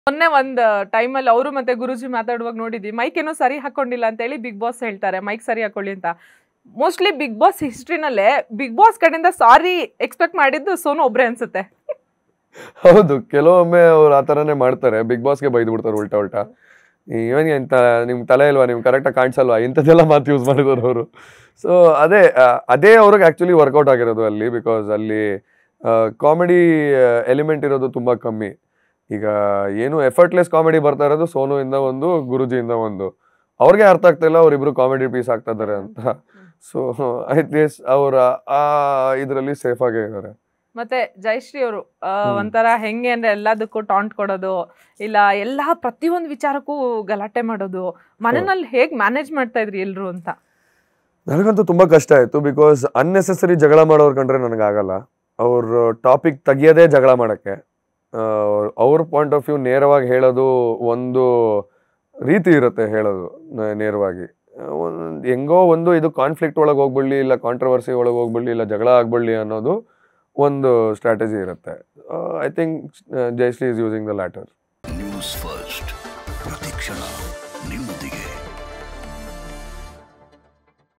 ಮೊನ್ನೆ ಒಂದ್ ಟೈಮಲ್ಲಿ ಅವರು ಮತ್ತೆ ಗುರುಜಿ ಮಾತಾಡುವಾಗ ನೋಡಿದ್ವಿ ಮೈಕ್ ಏನೋ ಸರಿ ಹಾಕೊಂಡಿಲ್ಲ ಅಂತ ಹೇಳಿ ಬಿಗ್ ಬಾಸ್ ಹೇಳ್ತಾರೆ ಮೈಕ್ ಸರಿ ಹಾಕೊಳ್ಳಿ ಅಂತ ಮೋಸ್ಟ್ಲಿ ಬಿಗ್ ಬಾಸ್ ಹಿಸ್ಟ್ರಿನಲ್ಲೇ ಬಿಗ್ ಬಾಸ್ ಕಡೆಯಿಂದ ಸಾರಿ ಎಕ್ಸ್ಪೆಕ್ಟ್ ಮಾಡಿದ್ದು ಸೋನು ಒಬ್ರೆ ಅನ್ಸುತ್ತೆ ಹೌದು ಕೆಲವೊಮ್ಮೆ ಅವ್ರು ಆ ಥರನೇ ಮಾಡ್ತಾರೆ ಬಿಗ್ ಬಾಸ್ಗೆ ಬೈದು ಬಿಡ್ತಾರೆ ಉಲ್ಟಾ ಉಲ್ಟಾ ಇವನ್ ಎಂತ ನಿಮ್ ತಲೆ ಇಲ್ವಾ ನಿಮ್ಗೆ ಕರೆಕ್ಟಾಗಿ ಕಾಣಿಸಲ್ವಾ ಇಂಥದ್ದೆಲ್ಲ ಮಾತು ಯೂಸ್ ಮಾಡಿದವರು ಅವರು ಸೊ ಅದೇ ಆ, ಅದೇ ಅವ್ರಿಗೆ ಆ್ಯಕ್ಚುಲಿ ವರ್ಕೌಟ್ ಆಗಿರೋದು ಅಲ್ಲಿ ಬಿಕಾಸ್ ಅಲ್ಲಿ ಕಾಮಿಡಿ ಎಲಿಮೆಂಟ್ ಇರೋದು ತುಂಬ ಕಮ್ಮಿ ಈಗ ಏನು ಎಫರ್ಟ್ಲೆಸ್ ಕಾಮಿಡಿ ಬರ್ತಾ ಇರೋದು ಸೋನು ಇಂದ ಒಂದು ಗುರುಜಿಯಿಂದ ಒಂದು ಅವ್ರಿಗೆ ಅರ್ಥ ಆಗ್ತಾ ಇಲ್ಲ ಅವರಿಬ್ರು ಕಾಮಿಡಿ ಪೀಸ್ ಆಗ್ತಾ ಇದ್ದಾರೆ ಅಂತ ಸೊ ಐ ಗೆಸ್ ಅವರ ಆ ಇದರಲ್ಲಿ ಸೇಫ್ ಆಗೇ ಇದ್ದಾರೆ ಮತ್ತೆ ಜಯಶ್ರೀ ಅವರು ಹ್ಮ್. ಒಂಥರ ಹೆಂಗೆ ಅಂದ್ರೆ ಎಲ್ಲದಕ್ಕೂ ಟಾಂಟ್ ಕೊಡೋದು ಇಲ್ಲ ಎಲ್ಲಾ ಪ್ರತಿಯೊಂದು ವಿಚಾರಕ್ಕೂ ಗಲಾಟೆ ಮಾಡೋದು ಮನೆಯಲ್ಲಿ ಹೇಗ್ ಮ್ಯಾನೇಜ್ ಮಾಡ್ತಾ ಇದ್ರಿ ಎಲ್ರು ಅಂತ ನನಗಂತೂ ತುಂಬಾ ಕಷ್ಟ ಆಯ್ತು ಬಿಕಾಸ್ ಅನ್ನೆಸೆಸರಿ ಜಗಳ ಮಾಡೋರ್ ಕಂಡ್ರೆ ನನಗಾಗಲ್ಲ ಅವ್ರ ಟಾಪಿಕ್ ತೆಗಿಯೋದೇ ಜಗಳ ಮಾಡಕ್ಕೆ ಅವ್ರ ಪಾಯಿಂಟ್ ಆಫ್ ವ್ಯೂ ನೇರವಾಗಿ ಹೇಳೋದು ಒಂದು ರೀತಿ ಇರುತ್ತೆ ಹೇಳೋದು ನ- ನೇರವಾಗಿ ಒಂದ್ ಹೆಂಗೋ ಒಂದು ಇದು ಕಾನ್ಫ್ಲಿಕ್ಟ್ ಒಳಗೆ ಹೋಗ್ಬಿಡ್ಲಿ ಇಲ್ಲ ಕಾಂಟ್ರವರ್ಸಿ ಒಳಗೆ ಹೋಗ್ಬಿಡ್ಲಿ ಇಲ್ಲ ಜಗಳ ಆಗ್ಬಿಡ್ಲಿ ಅನ್ನೋದು ಒಂದು ಸ್ಟ್ರಾಟಜಿ ಇರುತ್ತೆ I think Jayashree is using the latter news first ಪ್ರತಿಕ್ಷಣ ನಿಮ್ಮೊಂದಿಗೆ